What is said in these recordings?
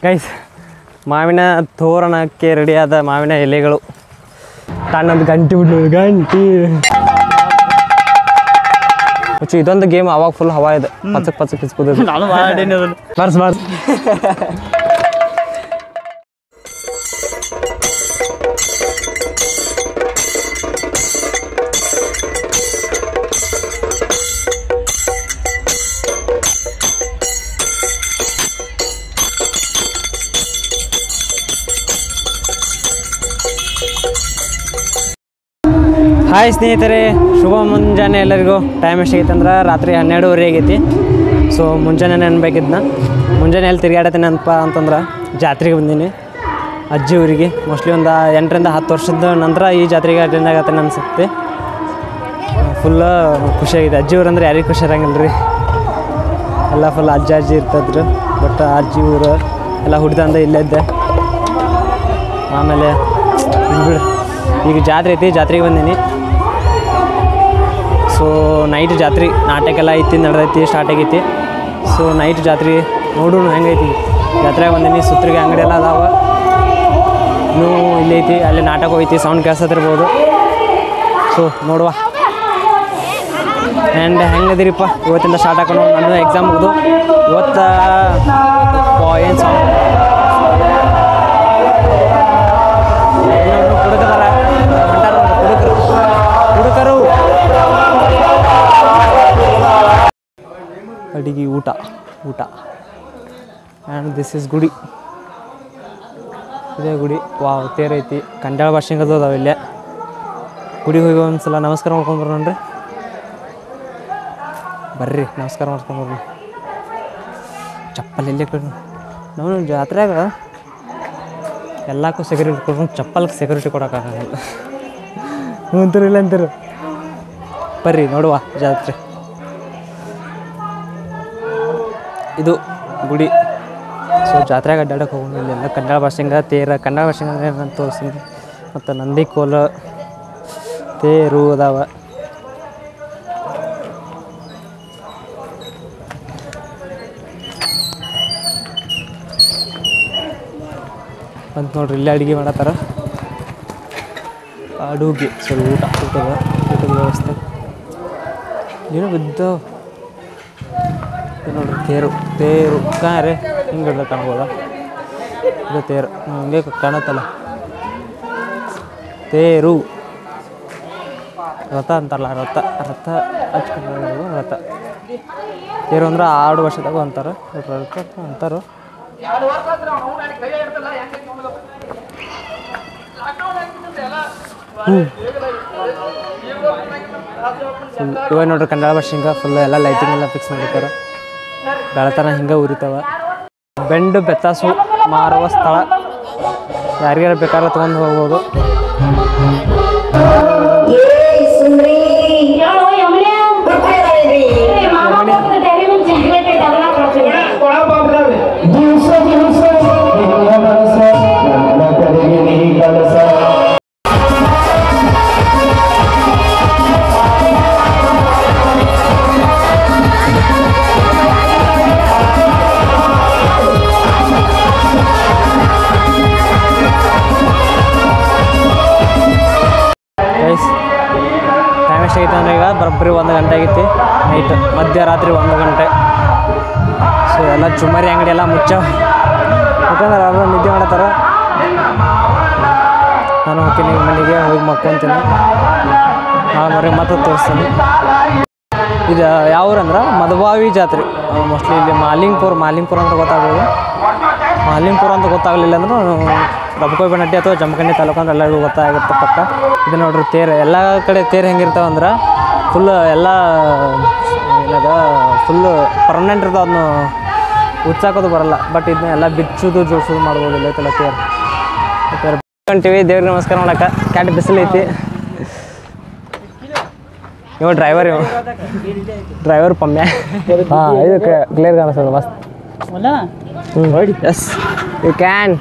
Guys ಮಾವಿನ ತೋರಣಕ್ಕೆ ರೆಡಿಯಾದ ಮಾವಿನ ಎಲೆಗಳು ತಣ್ಣದು ಗಂಟಿ ಬಿಡು ಗಂಟಿ ಹುಚ್ಚು ಇದೊಂದು ಗೇಮ್ ಅವಾಗ ಫುಲ್ ಹವಾ ಇದೆ ಪಚಕ್ ಪಚಕ್ ಇಸ್ಕೋದು ನಾನು ಮಾಡೀನಿ ಅದನ್ನು ಬರ್ಸ್ ಬರ್ಸ್ ಹಾಯ್ ಸ್ನೇಹಿತರೆ ಶುಭ ಮುಂಜಾನೆ ಎಲ್ಲರಿಗೂ ಟೈಮ್ ಎಷ್ಟಾಗೈತೆ ಅಂದ್ರೆ ರಾತ್ರಿ ಹನ್ನೆರಡುವರೆ ಆಗೈತಿ ಸೊ ಮುಂಜಾನೆ ನೆನ್ಬೇಕಿದ್ನ ಮುಂಜಾನೆ ಎಲ್ಲಿ ತಿರುಗಾಡತ್ತೀನಿ ಅಂತಪ್ಪ ಅಂತಂದ್ರೆ ಜಾತ್ರೆಗೆ ಬಂದೀನಿ ಅಜ್ಜಿ ಊರಿಗೆ ಮೋಸ್ಟ್ಲಿ ಒಂದು ಎಂಟರಿಂದ ಹತ್ತು ವರ್ಷದ ನಂತರ ಈ ಜಾತ್ರೆಗೆ ಅಟೆಂಡ್ ಆಗತ್ತೇನೆ ಅನ್ಸುತ್ತೆ ಫುಲ್ ಖುಷಿಯಾಗಿದೆ ಅಜ್ಜಿ ಊರು ಅಂದ್ರೆ ಯಾರಿಗೆ ಖುಷಿ ಇರಂಗಿಲ್ಲ ರೀ ಎಲ್ಲ ಫುಲ್ ಅಜ್ಜ ಅಜ್ಜಿ ಇರ್ತಿದ್ರು ಬಟ್ ಅಜ್ಜಿ ಊರು ಎಲ್ಲ ಹುಡ್ದಂದ ಇಲ್ಲೇ ಇದ್ದೆ ಆಮೇಲೆ ಬಿಡು ಈಗ ಜಾತ್ರೆ ಐತಿ ಜಾತ್ರೆಗೆ ಬಂದೀನಿ ಸೊ ನೈಟ್ ಜಾತ್ರೆ ನಾಟಕ ಎಲ್ಲ ಐತಿ ನಡೆದೈತಿ ಸ್ಟಾರ್ಟ್ ಆಗೈತಿ ಸೊ ನೈಟ್ ಜಾತ್ರೆ ನೋಡೋಣ ಹೆಂಗೈತಿ ಜಾತ್ರೆಗೆ ಬಂದೀನಿ ಸುತ್ತರಿಗೆ ಅಂಗಡಿ ಎಲ್ಲ ಅದಾವ ಇನ್ನೂ ಇಲ್ಲಿ ಐತಿ ಅಲ್ಲಿ ನಾಟಕ ಹೋಯ್ತಿ ಸೌಂಡ್ ಕೇಳ್ಸತಿರ್ಬೋದು ಸೊ ನೋಡುವ ಆ್ಯಂಡ್ ಹೆಂಗದಿರಿಪ್ಪ ಇವತ್ತಿಂದ ಸ್ಟಾರ್ಟ್ ಹಾಕೊಂಡು ನನ್ನ ಎಕ್ಸಾಮ್ ಮುಗಿದು ಇವತ್ತು ಏನು ಸೌಂಡ್ ಇನ್ನೊಬ್ರು ಹುಡುಗದಾರ ಹೊಂಟಾರ ಹುಡುಗರು ಹುಡುಗರು ಅಡಿಗೆ ಊಟ ಊಟ ಆ್ಯಂಡ್ ದಿಸ್ ಇಸ್ ಗುಡಿ ಇದೇ ಗುಡಿ ವಾವ್ ತೇರೈತಿ ಕಂಡಾಳ ಭಾಷೆಂಗದು ಅದಾವ ಇಲ್ಲೇ ಗುಡಿಗೆ ಹೋಗಿ ಒಂದ್ಸಲ ನಮಸ್ಕಾರ ಮಾಡ್ಕೊಂಡ್ಬರೋಣ್ರಿ ಬರ್ರಿ ನಮಸ್ಕಾರ ಮಾಡ್ಕೊಂಡ್ಬರ್ರಿ ಚಪ್ಪಲ್ ಇಲ್ಲೇ ಕಡೆ ನಾವು ಜಾತ್ರೆಯಾಗ ಎಲ್ಲಕ್ಕೂ ಸೆಕ್ಯೂರಿಟಿ ಕೊಡ್ಕೊಂಡು ಚಪ್ಪಲ್ಗೆ ಸೆಕ್ಯೂರಿಟಿ ಕೊಡೋಕ್ಕಾಗಲ್ಲ ಅಂತೀರಿ ಇಲ್ಲ ಅಂತೀರಿ ಬರ್ರಿ ನೋಡುವ ಜಾತ್ರೆ ಇದು ಗುಡಿ ಸೊ ಜಾತ್ರೆಗೆ ಅಡ್ಡಾಡಕ್ಕೆ ಹೋಗೋಣ ಇಲ್ಲೆಲ್ಲ ಕನ್ನಡ ಭಾಷೆಂಗ ತೇರ ಕನ್ನಡ ಭಾಷೆಂಗ ಅಂದ್ರೆ ಏನಂತ ತೋರಿಸ್ತೀನಿ ಮತ್ತು ನಂದಿ ಕೋಲ ತೇರು ಅದಾವ ಅಂತ ನೋಡ್ರಿ ಇಲ್ಲೇ ಅಡುಗೆ ಮಾಡತ್ತಾರ ಅಡುಗೆ ಸರಿ ಊಟ ಊಟದ ಊಟದ ವ್ಯವಸ್ಥೆ ಏನೋ ಬಿದ್ದ ಇದು ನೋಡ್ರಿ ತೇರು ತೇರು ಕಾರೆ ಹಿಂಗೆ ಹಿಡ್ದ ಕಾಣ್ಬೋದ ಇದು ತೇರು ಹ್ಮ್, ಹಿಂಗೆ ಕಾಣುತ್ತಲ್ಲ ತೇರು ರಥ ಅಂತಾರಲ್ಲ ರಥ ರಥ ಹಚ್ಕೊಂಡು ರಥ ತೇರು ಅಂದ್ರೆ ಆರು ವರ್ಷದಾಗ ಅಂತಾರೆ ರಥ ಅಂತಾರ ಫುಲ್ ಇವಾಗ ನೋಡ್ರಿ ಕನ್ನಡ ಭಾಷೆ ಹಿಂಗೆ ಫುಲ್ ಎಲ್ಲ ಲೈಟಿಂಗ್ ಎಲ್ಲ ಫಿಕ್ಸ್ ಮಾಡಿರ್ತಾರೆ ಬೆಳತನ ಹಿಂಗೆ ಉರಿತಾವ ಬೆಂಡು ಬೆತ್ತಾಸು ಮಾರುವ ಸ್ಥಳ ಯಾರಿಗಾರ ಬೇಕಾದ್ರೆ ತೊಗೊಂಡು ಹೋಗ್ಬೋದು ಗೈಸ್ ಟೈಮ್ ಎಷ್ಟಾಗೈತೆ ಅಂದ್ರೆ ಈಗ ಬರೋಬ್ಬರಿ ಒಂದು ಗಂಟೆ ಆಗೈತಿ ನೈಟ್ ಮಧ್ಯರಾತ್ರಿ ಒಂದು ಗಂಟೆ ಸೊ ಎಲ್ಲ ಚುಮ್ಮರಿ ಅಂಗಡಿ ಎಲ್ಲ ಮುಚ್ಚಾವ ಯಾಕಂದ್ರೆ ಅವರು ನಿದ್ದೆ ಮಾಡತ್ತಾರ ನಾನು ಹೋಗ್ತೀನಿ ಮನೆಗೆ ಹೋಗಿ ಮಕ್ಕೊಂತೀನಿ ನಾಳೆ ಮರಿ ಮತ್ತೆ ತೋರಿಸ್ತೀನಿ ಇದು ಯಾವ ಊರಂದ್ರೆ ಮಧುಬಾವಿ ಜಾತ್ರೆ ಮೋಸ್ಟ್ಲಿ ಇಲ್ಲಿ ಮಾಲಿಂಗ್ಪುರ್ ಮಾಲಿಂಗ್ಪುರ ಅಂತ ಗೊತ್ತಾಗ್ಬೋದು ಮಾಲಿಂಗ್ಪುರ ಅಂತ ಗೊತ್ತಾಗಲಿಲ್ಲ ಅಂದ್ರೆ ರಬಕೋಯ್ ಬನಟ್ಟಿ ಅಥವಾ ಜಮಖಂಡಿ ತಾಲೂಕು ಅಂದ್ರೆ ಎಲ್ಲರಿಗೂ ಗೊತ್ತಾಗುತ್ತೆ ಪಕ್ಕ ಇದು ನೋಡ್ರಿ ತೇರು ಎಲ್ಲ ಕಡೆ ತೇರು ಹೆಂಗಿರ್ತಾವೆ ಅಂದ್ರೆ ಫುಲ್ ಎಲ್ಲ ಏನದ ಫುಲ್ಲು ಪರ್ಮನೆಂಟ್ ಇರ್ತಾವೆ ಅದನ್ನು ಉಚ್ಚಾಕೋದು ಬರಲ್ಲ ಬಟ್ ಇದನ್ನ ಎಲ್ಲ ಬಿಚ್ಚೋದು ಜೋಡಿಸೋದು ಮಾಡ್ಬೋದು ಇಲ್ಲ ತೇರು ತೇರು ಹೊಂಟಿವಿ ದೇವ್ರಿಗೆ ನಮಸ್ಕಾರ ಮಾಡಕ್ಕೆ ಕ್ಯಾಟ್ ಬಿಸಿಲು ಐತಿ ಇವ ಡ್ರೈವರ್ ಇವ ಡ್ರೈವರ್ ಪಮ್ಯ ಹಾಂ ಇದು ಕ್ಲಿಯರ್ ಕಾಣಿಸ್ತದೆ ಮಸ್ತ್ ಹ್ಞೂ ಎಸ್ ಯು ಕ್ಯಾನ್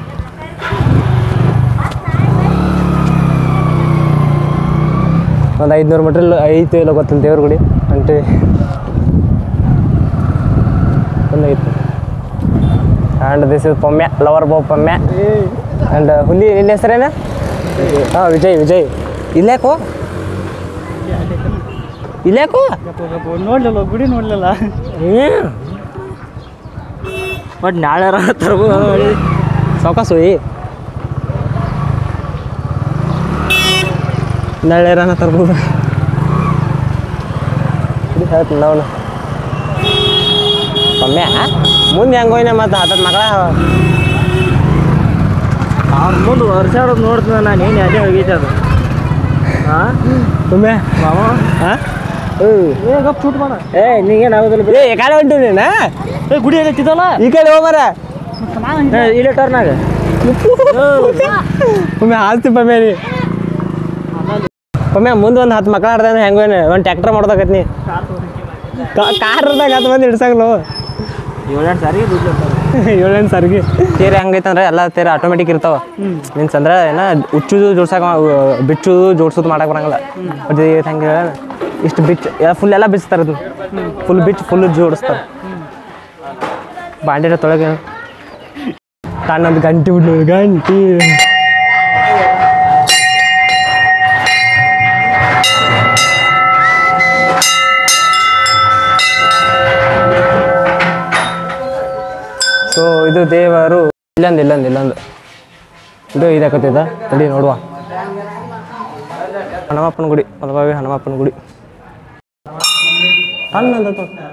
ಒಂದು ಐದುನೂರು ಮೀಟ್ರ್ ಐತಿ ಇಲ್ಲ ಗೊತ್ತಿಲ್ಲ ದೇವ್ರ ಗುಡಿ ಅಂಟಿ ಒಂದು ಐತಿ ಆ್ಯಂಡ್ ದಿಸ್ ಇಸ್ ಪೊಮ್ಮೆ ಲವರ್ ಬೋ ಪೊಮ್ಮೆ ಆ್ಯಂಡ್ ಹುಲಿ ನಿನ್ನ ಹೆಸರೇನು ಹಾಂ ವಿಜಯ್ ವಿಜಯ್ ಇಲ್ಲೇಕೋ ಇಲ್ಲೇಕೋ ನೋಡ್ಲಿಲ್ಲ ಗುಡಿ ನೋಡ್ಲಿಲ್ಲ ಹ್ಞೂ ಬಟ್ ನಾಳೆ ತರ್ಬೋದು ಸಾವಕಾಸು ಈ ನಾಳೆ ಏನಾರ ತರ್ಬೋದು ಹೇಳ್ತೀನಿ ನಾವು ಒಮ್ಮೆ ಮುಂದೆ ಹೆಂಗೆ ಹೋಯ್ನ ಮತ್ತು ಹತ್ತತ್ತು ಮಕ್ಕಳ ಅವ್ರ ಮುಂದೆ ವರ್ಷಾಡೋದು ನೋಡ್ತೀನಿ ನಾನು ಏನು ಅದೇ ಹೋಗೈತೆ ಅದು ಹಾಂ ಒಮ್ಮೆ ಮಾವ ಹಾಂ ಏ ಗಪ್ ಚೂಟ್ ಮಾಡ ಏ ನೀಗೇನು ಆಗೋದಿಲ್ಲ ಏ ಈ ಕಡೆ ಹೊಂಟು ನೀನು ಏ ಗುಡಿ ಆಗತ್ತಿದ್ದಲ್ಲ ಈ ಕಡೆ ಹೋಗ್ಬಾರ ಇಲ್ಲೇ ಟರ್ನಾಗ ಒಮ್ಮೆ ಆಸ್ತಿ ಪಮ್ಮೆ ನೀ ಒಮ್ಮೆ ಮುಂದೆ ಒಂದು ಹತ್ತು ಮಕ್ಕಳು ಆಡ್ದೆ ಹೆಂಗೆ ಹೋಯ್ನ ಒಂದು ಟ್ಯಾಕ್ಟರ್ ಮಾಡ್ದಾಕತ್ ನೀ ಕಾರ್ದಾಗ ಹತ್ತು ಮಂದಿ ಹಿಡ್ಸಂಗ್ಲು ಏಳೆಂಟು ಸಾರಿ ದುಡ್ಡು ಏಳೆಂಟು ಸರ್ಗಿ ತೇರೆ ಹಂಗೈತಂದ್ರೆ ಎಲ್ಲ ತೇರೆ ಆಟೋಮೆಟಿಕ್ ಇರ್ತಾವ ಮೀನ್ಸ್ ಅಂದ್ರೆ ಏನ ಉಚ್ಚುದು ಜೋಡ್ಸಕ್ಕೆ ಬಿಚ್ಚುದು ಜೋಡ್ಸೋದು ಮಾಡಕ್ಕೆ ಬರಂಗಿಲ್ಲ ಅದು ಹಂಗೆ ಇಷ್ಟು ಬಿಚ್ ಫುಲ್ ಎಲ್ಲ ಬಿಚ್ತಾರೆ ಅದು ಫುಲ್ ಬಿಚ್ ಫುಲ್ ಜೋಡಿಸ್ತಾರೆ ಬಾಂಡಿನ ತೊಳಗೆ ತಣ್ಣೊಂದು ಗಂಟಿ ಬಿಡು ಗಂಟಿ ಸೊ ಇದು ದೇವರು ಇಲ್ಲೊಂದು ಇಲ್ಲೊಂದು ಇಲ್ಲೊಂದು ಇದು ಇದಾಕತ್ತಿದ ತಡಿ ನೋಡುವ ಹನುಮಪ್ಪನ ಗುಡಿ ಮಲಬಾವಿ ಹನುಮಪ್ಪನ ಗುಡಿ ಹನ್ನೊಂದು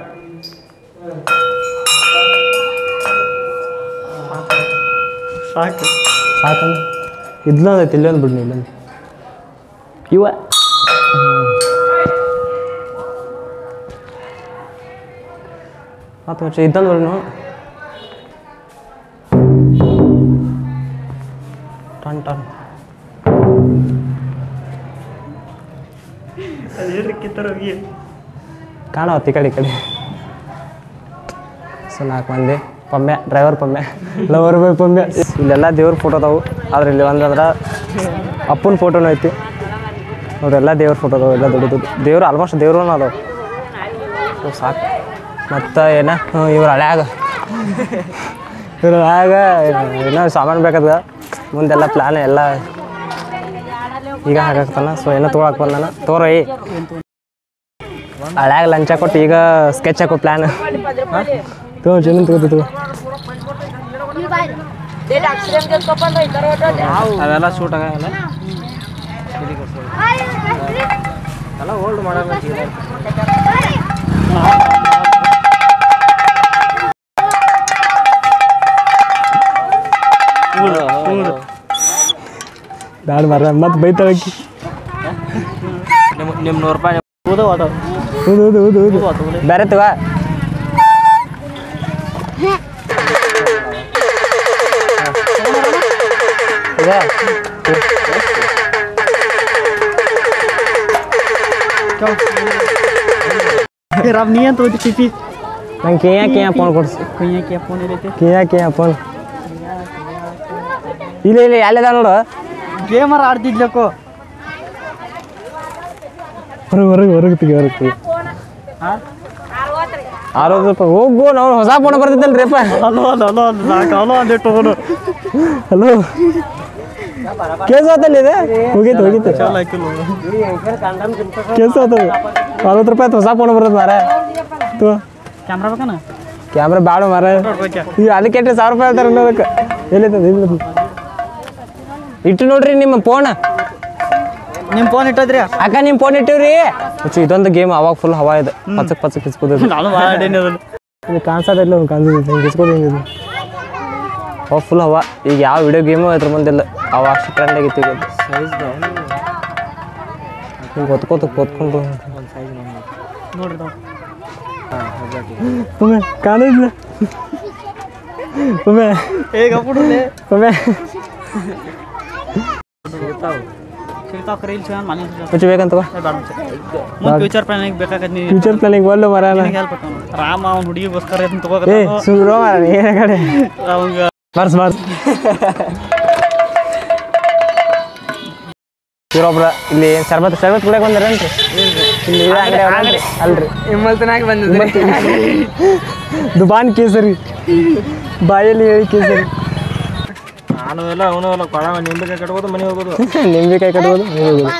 ಸಾಕು ಸಾಕಂದ ಇದ್ಲೊಂದು ಐತಿ ಇಲ್ಲೊಂದು ಬಿಡ್ನಿ ಇಲ್ಲೊಂದು ಇವ ಹತ್ತು ವರ್ಷ ಇದ್ದೊಂದು ಬಿಡ್ನು ಟನ್ ಟನ್ ಕಿತ್ತರೋಗಿ ಕಾಣವತ್ತು ಈ ಕಡೆ ಈ ಕಡೆ ಸೊ ನಾಲ್ಕು ಮಂದಿ ಪೊಮ್ಮೆ ಡ್ರೈವರ್ ಪೊಮ್ಮೆ ಲವರ್ ಬಾಯ್ ಪೊಮ್ಮೆ ಇಲ್ಲೆಲ್ಲ ದೇವ್ರ ಫೋಟೋ ಅದಾವು ಆದ್ರೆ ಇಲ್ಲಿ ಒಂದಂದ್ರೆ ಅಪ್ಪನ ಫೋಟೋನು ಐತಿ ನೋಡ್ರಿ ಎಲ್ಲ ದೇವ್ರ ಫೋಟೋ ಅದಾವು ಎಲ್ಲ ದೊಡ್ಡ ದೊಡ್ಡ ದೇವ್ರು ಆಲ್ಮೋಸ್ಟ್ ದೇವ್ರೂ ಅದಾವು ಸೊ ಸಾಕು ಮತ್ತು ಏನ ಹ್ಞೂ ಇವ್ರ ಹಳ್ಯಾಗ ಇವ್ರ ಹಳ್ಯಾಗ ಏನೋ ಸಾಮಾನು ಬೇಕಾದ ಮುಂದೆಲ್ಲ ಪ್ಲ್ಯಾನ್ ಎಲ್ಲ ಈಗ ಹಾಕಾಗ್ತಾನ ಸೊ ಏನೋ ತೊಗೊಳಕ್ ಬಂದಾನ ತೋರೈ ಹಳ್ಯಾಗ ಲಂಚ ಕೊಟ್ಟು ಈಗ ಸ್ಕೆಚ್ ಹಾಕೋ ಪ್ಲ್ಯಾನ್ ತಗೋ ಜನ ತಗೋ ತಗೋ ಅವೆಲ್ಲ ಶೂಟ್ ಆಗಲ್ಲ ಎಲ್ಲ ಓಲ್ಡ್ ಮಾಡಲ್ಲ ಬ್ಯಾಡ ಮರ ಮತ್ತೆ ಬೈತಾಳಕ್ಕಿ ನಿಮ್ಮ ನಿಮ್ಮ ನೂರು ರೂಪಾಯಿ ಹೌದು ಅದು ಹೌದು ಹೌದು ಹೌದು ಹೌದು ಬೇರೆ ತಗೋ ಇದೆ. ರಬ್ ನೀ ಅಂತ ಹೋಯ್ತು ಪಿಪಿ ನಂಗೆ ಕೇಯ ಕೇಯ ಫೋನ್ ಕೊಡ್ಸು ಕುಯ್ಯಕ್ಕೆ ಫೋನ್ ಇರೈತಿ ಕೇಯ ಕೇಯ ಫೋನ್ ಇಲ್ಲ ಇಲ್ಲ ಎಲ್ಲಿದ ನೋಡು ಗೇಮರ್ ಆಡ್ತಿದ್ಲಕ್ಕೋ ಹೊರಗೆ ಹೊರಗೆ ಹೊರಗೆ ತೆಗಿ ಹೊರಗೆ ತೆಗಿ ಅರವತ್ತು ರೂಪಾಯಿ ಹೋಗು ನಾವು ಹೊಸ ಫೋನ್ ಬರ್ತಿದ್ದಲ್ರಿ ಅಪ್ಪ ಅಲೋ ಅಲ್ಲ ಅಲೋ ಅಲ್ಲ ಸಾಕು ಅಲೋ ಅಂದೆ ಟೋನು ಹಲೋ ಕೇಸ್ ಆತಲ್ಲ ಇದೆ ಹೋಗಿತ್ತು ಹೋಗಿತ್ತು ಚಲ ಹಾಕಿಲ್ಲ ಕೇಸ್ ಆತದ ಅರವತ್ತು ರೂಪಾಯಿ ಹೊಸ ಫೋನ್ ಬರ್ತದೆ ಮಾರ ತೋ ಕ್ಯಾಮ್ರಾ ಬೇಕನ ಕ್ಯಾಮ್ರಾ ಬ್ಯಾಡ ಮಾರ ಈಗ ಅದಕ್ಕೆ ಎಷ್ಟು ಸಾವಿರ ರೂಪಾಯಿ ಹೇಳ್ತಾರೆ ಅನ್ನೋದಕ್ಕೆ ಎಲ್ಲಿರ್ತದೆ ಇಲ್ಲ ಇಟ್ಟು ನೋಡ್ರಿ ನಿಮ್ಮ ಫೋನ್ ನಿಮ್ಮ ಫೋನ್ ಇಟ್ಟದ್ರಿ ಅಕ್ಕ ನಿಮ್ಮ ಫೋನ್ ಇಟ್ಟಿವ್ರಿ ಹುಚ್ಚು ಇದೊಂದು ಗೇಮ್ ಅವಾಗ ಫುಲ್ ಹವಾ ಇದೆ ಪಚ್ಚಕ್ ಪಚ್ಚಕ್ ಕಿಸ್ಕೋದು ನಾನು ಮಾಡೇನಿ ಅದನ್ನ ಇದು ಕಾಣಿಸೋದಿಲ್ಲ ಒಂದು ಕಾಣಿಸೋದು ಕಿಸ್ಕೋದು ಹಿಂಗಿದೆ ಅವಾಗ ಫುಲ್ ಹವಾ ಈಗ ಯಾವ ವಿಡಿಯೋ ಗೇಮು ಅದ್ರ ಮುಂದಿಲ್ಲ ಅವ ಅಷ್ಟು ಟ್ರೆಂಡ್ ಆಗಿತ್ತು ಈಗ ಹಿಂಗೆ ಹೊತ್ಕೋತ ಹೊತ್ಕೊಂಡು ನೋಡ್ರಿ ನಾವು ಒಮ್ಮೆ ಕಾಣಿಲ್ಲ ಒಮ್ಮೆ ಹೇಗ ಬಿಡುಲೆ ಒಮ್ಮೆ ಸಿಗ್ತಾವ ಕರೆ ಇಲ್ಲಿ ಸಿಗಲ್ಲ ಮನೆ ಹುಚ್ಚು ಬೇಕಂತ ಮುಂದೆ ಫ್ಯೂಚರ್ ಪ್ಲಾನಿಂಗ್ ಬೇಕಾಗತ್ತೆ ನೀವು ಫ್ಯೂಚರ್ ಪ್ಲಾನಿಂಗ್ ಒಳ್ಳೆ ಮರ ಹೆಲ್ಪ್ ರಾಮ ಅವ್ನ ಹುಡುಗಿಗೋಸ್ಕರ ಇದನ್ನ ಏ ತಗೋಕತ್ತ ಸುಂದ್ರ ಮರ ಏನ ಕಡೆ ಅವಂಗ ಬರ್ಸ್ ಬರ್ಸ್ ಇವರೊಬ್ರ ಇಲ್ಲಿ ಶರ್ಬತ್ ಶರ್ಬತ್ ಕುಡಿಯಕ್ಕೆ ಬಂದಿರೇನ್ರಿ ಇಲ್ಲಿ ಇದೇ ಅಂಗಡಿ ಅಲ್ರಿ ಅಲ್ರಿ ಹಿಮ್ಮಲ್ತನಾಗಿ ಬಂದಿದ್ರಿ ದುಬಾನ್ ಕೇಸರಿ ಬಾಯಲ್ಲಿ ಹೇಳಿ ಕೇಸರಿ ನಾನು ಎಲ್ಲ ಅವನು ಎಲ್ಲ ಕೊಳ ನಿಂಬೆಕಾಯಿ ಕಟ್ಬೋದು ಮನೆ ಹೋಗೋದು ನಿಂಬೆಕಾಯಿ ಕಟ್ಬೋದು ನೀವು ಹೋಗೋದು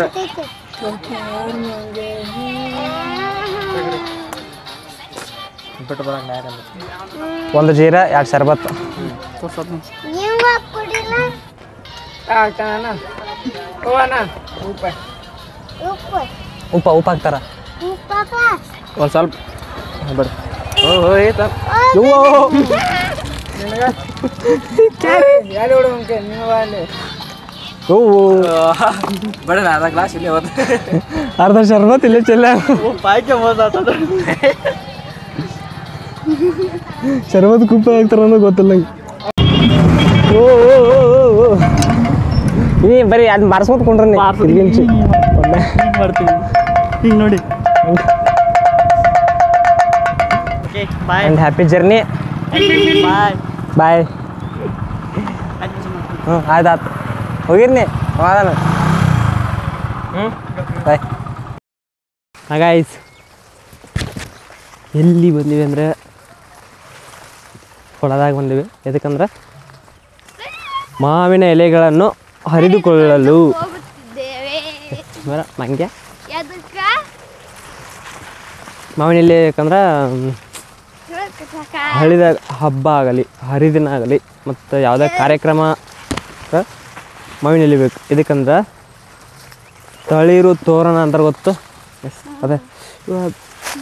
ಬಿಟ್ಟು ಬರೋಣ ನ್ಯಾಯ ಒಂದು ಜೀರ ಎರಡು ಶರ್ಬತ್ ಉಪ್ಪ ಉಪ್ಪು ಹಾಕ್ತಾರ ಒಂದು ಸ್ವಲ್ಪ ಬರ್ರಿ ಹೋ ಹೋ ಏತ ಹೂವು ಬೇಡ ಅರ್ಧ ಗ್ಲಾಸ್ ಇಲ್ಲೇ ಹೋದ ಅರ್ಧ ಶರ್ಬತ್ ಇಲ್ಲೇ ಚೆಲ್ಲ ಪಾಯ್ಕೆ ಹೋದ ಶರ್ಬತ್ ಕುಪ್ಪ ಹಾಕ್ತಾರ ಅನ್ನೋ ಗೊತ್ತಿಲ್ಲ ನಂಗೆ ಓ ಓ ಓ ಓ, ಓ ನೀ ಬರೀ ಅದು ಮಾರ್ಸ್ಕೊಂತ ಕೊಂಡ್ರಿ ಇಲ್ಲಿಂಚು ಮಾಡ್ತೀವಿ ಹಿಂಗೆ ನೋಡಿ and happy journey bye bye ಹ್ಞೂ ಆಯ್ತು ಆಯ್ತು ಹೋಗಿರ್ನಿ ಸಮಾಧಾನ ಹ್ಞೂ ಬಾಯ್ ಹಾಗಾಯ್ಸ್ ಎಲ್ಲಿ ಬಂದಿವಿ ಅಂದರೆ ಹೊಲದಾಗ ಬಂದಿವಿ ಎದಕ್ಕಂದ್ರೆ ಮಾವಿನ ಎಲೆಗಳನ್ನು ಹರಿದುಕೊಳ್ಳಲು ಹೋಗುತ್ತಿದ್ದೇವೆ ಮರ ಮಂಗ್ಯ ಎದಕ್ಕ ಮಾವಿನ ಎಲೆ ಯಾಕಂದ್ರೆ ಹೇಳ್ಕಕ್ಕ ಹಳಿದಾಗ ಹಬ್ಬ ಆಗಲಿ ಹರಿದಿನ ಆಗಲಿ ಮತ್ತು ಯಾವುದೇ ಕಾರ್ಯಕ್ರಮ ಕ ಮಾವಿನ ಎಲೆ ಬೇಕು ಇದಕ್ಕಂದ್ರೆ ತಳಿರು ತೋರಣ ಅಂತಾರೆ ಗೊತ್ತು ಎಸ್ ಅದೇ ಇವಾಗ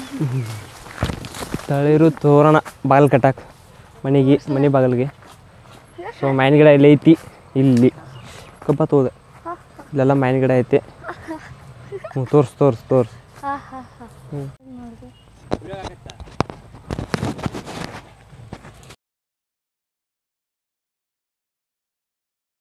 ತಳಿರು ತೋರಣ ಬಾಗಿಲು ಕಟ್ಟಾಕ ಮನೆಗೆ ಮನೆ ಬಾಗಿಲಿಗೆ ಸೊ ಮಾವಿನ ಗಿಡ ಇಲ್ಲಿ ಐತಿ ಇಲ್ಲಿ ಕಬ್ಬ ತೋದೆ ಇಲ್ಲೆಲ್ಲ ಮಾವಿನ ಗಿಡ ಐತಿ ಹ್ಞೂ ತೋರ್ಸು ತೋರ್ಸು ತೋರ್ಸು ಹ್ಞೂ